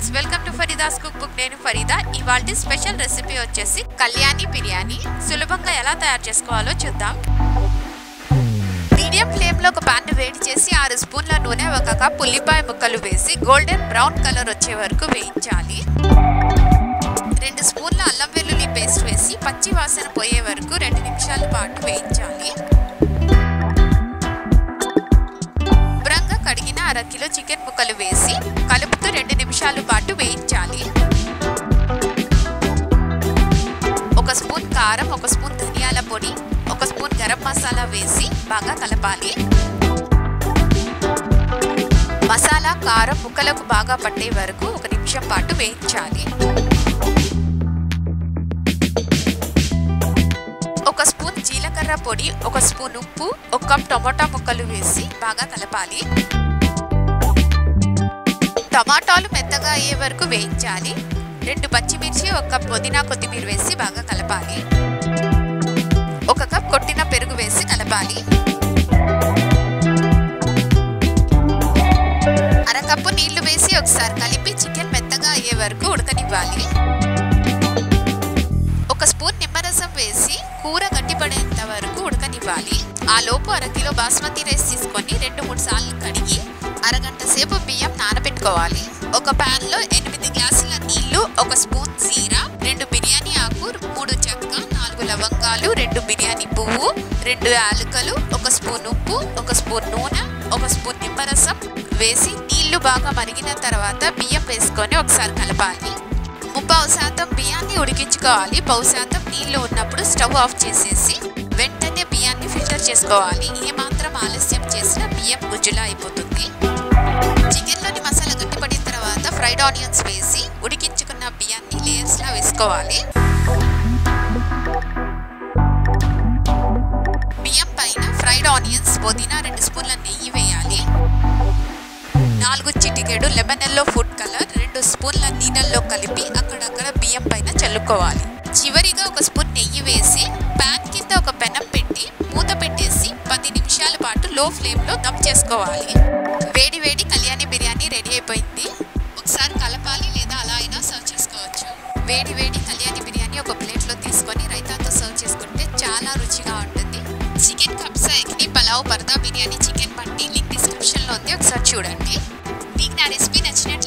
welcome to Farida's cook book నేను ఫరీదా ఇవాళ special recipe వచ్చేసి కళ్యాణి బిర్యానీ సులభంగా ఎలా తయారు చేసుకోవాలో చూద్దాం మీడియం ఫ్లేమ్లో ఒక పాన్ వేడి చేసి ఆరు స్పూన్ల నూనె ఒక కప్ ఉల్లిపాయ ముక్కలు వేసి గోల్డెన్ బ్రౌన్ కలర్ వచ్చే వరకు వేయించాలి రెండు స్పూన్ల అల్లం వెల్లుల్లి పేస్ట్ వేసి పచ్చి వాసన పోయే వరకు రెండు నిమిషాల పాటు వేయించాలి శుభ్రంగా కడిగిన అరకిలో చికెన్ ముక్కలు వేసి కలుపుతూ రెండు నిమిషాల పాటు వేయించాలి ఒక స్పూన్ కారం ఒక స్పూన్ ధనియాల పొడి ఒక స్పూన్ గరం మసాలా వేసి బాగా కలపాలి మసాలా కారం ముక్కలకు బాగా పట్టే వరకు ఒక నిమిషం పాటు వేయించాలి ఒక స్పూన్ జీలకర్ర పొడి ఒక స్పూన్ ఉప్పు ఒక కప్ టమాటా ముక్కలు వేసి బాగా కలపాలి టమాటాలు మెత్తగా అయ్యే వరకు వేయించాలి రెండు పచ్చిమిర్చి ఒక కప్ పుదీనా కొత్తిమీర వేసి బాగా కలపాలి ఒక కప్ కొట్టిన పెరుగు వేసి కలపాలి అరకప్పు నీళ్లు వేసి ఒకసారి కలిపి చికెన్ మెత్తగా అయ్యే వరకు ఉడకనివ్వాలి ఒక స్పూన్ నిమ్మరసం వేసి కూర గట్టిపడేంత వరకు ఉడకనివ్వాలి ఆ లోపు అరకిలో బాస్మతి రైస్ తీసుకొని రెండు మూడు సార్లు కడిగి అరగంట సేపు బియ్యం నానబెట్టుకోవాలి ఒక ప్యాన్ లో ఎనిమిది గ్లాసుల నీళ్లు ఒక స్పూన్ జీరా రెండు బిర్యానీ ఆకు మూడు చెక్క నాలుగు లవంగాలు రెండు బిర్యానీ పువ్వు రెండు యాలకులు ఒక స్పూన్ ఉప్పు ఒక స్పూన్ నూనె ఒక స్పూన్ నిమ్మరసం వేసి నీళ్లు బాగా మరిగిన తర్వాత బియ్యం వేసుకొని ఒకసారి కలపాలి ముప్పావు శాతం బియ్యాన్ని ఉడికించుకోవాలి పావు శాతం నీళ్లు ఉన్నప్పుడు స్టవ్ ఆఫ్ చేసేసి వెంటనే బియ్యాన్ని ఫిల్టర్ చేసుకోవాలి ఏమాత్రం ఆలస్యం చేసినా బియ్యం గుజ్జులా అయిపోతుంది చికెన్లోని మసాలా గట్టిపడిన తర్వాత ఫ్రైడ్ ఆనియన్స్ వేసి ఉడికించుకున్న బియ్యాన్ని లేయర్స్లా వేసుకోవాలి బియ్యం పైన ఫ్రైడ్ ఆనియన్స్ పుదీనా రెండు స్పూన్ల నెయ్యి వేయాలి నాలుగు చిటికెడు లెమన్ ఎల్లో ఫుడ్ కలర్ రెండు స్పూన్ల నీళ్ళల్లో కలిపి అక్కడక్కడ బియ్యం పైన చల్లుకోవాలి చివరిగా ఒక స్పూన్ నెయ్యి వేసి ప్యాన్ కింద ఒక పెనం పెట్టి మూత పెట్టేసి పది నిమిషాల పాటు లో ఫ్లేమ్లో దమ్ చేసుకోవాలి వేడి వేడి కళ్యాణి బిర్యానీ రెడీ అయిపోయింది ఒకసారి కలపాలి లేదా అలా అయినా సర్వ్ చేసుకోవచ్చు వేడి వేడి కళ్యాణి బిర్యానీ ఒక ప్లేట్లో తీసుకొని రైతాతో సర్వ్ చేసుకుంటే చాలా రుచిగా ఉంటుంది చికెన్ కబ్సా ఎగ్ని పలావ్ పరదా బిర్యానీ చికెన్ బండి లింక్ డిస్క్రిప్షన్లో ఉంది ఒకసారి చూడండి మీకు నా రెసిపీ నచ్చినట్టు